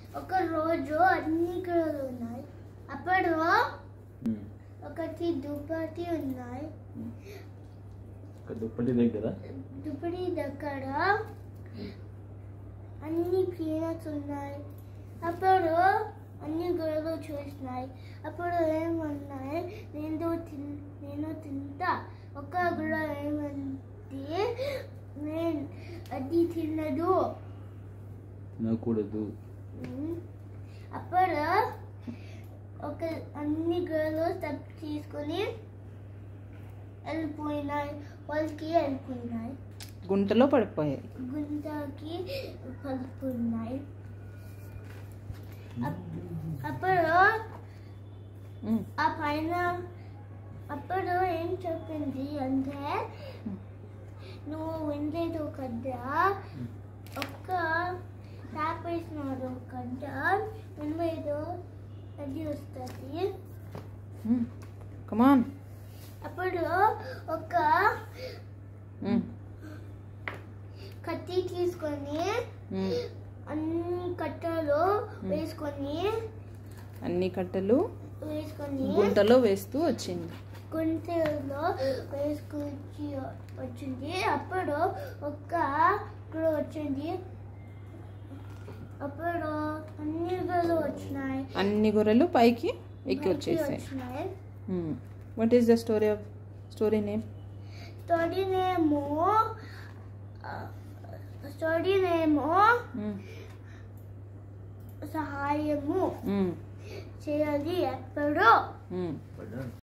ఒక రోజు అన్ని గొర్రెలు ఉన్నాయి అప్పుడు ఉమ్. ఒకటి దుప్పటి ఉన్నాయి ఒక దుప్పటి దగ్గర దుప్పటి దగ్గర అన్ని పీనట్స్ ఉన్నాయి అప్పుడు అన్ని గొర్రెలు చూసినాయి అప్పుడు ఏమన్నాయి నేను తిన్ నేను తింటా ఒక గొర్రె ఏమంది నేను అది తినదు తినకూడదు ఉమ్. అప్పుడు ఒక అన్ని గర్లు స్టెప్ తీసుకొని వెళ్ళిపోయినాయి వాళ్ళకి వెళ్ళిపోయినాయి గుంటలో పడిపోయాయి గుంటకి పలుకున్నాయి అప్పుడు ఉమ్, ఆ పైన అప్పుడు ఏం చెప్పింది అంటే నువ్వు వినలేదు కదా ఒక్క ట్యాప్ వేసినాడు కదా వినలేదు అది వస్తుంది ఉమ్. కమాన్ అప్పుడు ఒక ఉమ్, కత్తి తీసుకొని ఉమ్. అన్ని కట్టలు వేసుకొని అన్ని కట్టెలు వేసుకొని గుంటలో వేస్తూ వచ్చింది గుంటలో వేసుకొచ్చి వచ్చింది అప్పుడు ఒక ఇక్కడ వచ్చింది అప్పుడు అన్ని గలు వచ్చినాయి అన్ని గొర్రెలు పైకి ఎక్కి పైకి వచ్చేసాయి వచ్చినాయి what is the story of story name స్టోరీనేమో స్టోరీనేమో సహాయము చేయాలి ఎప్పుడో పడ్డా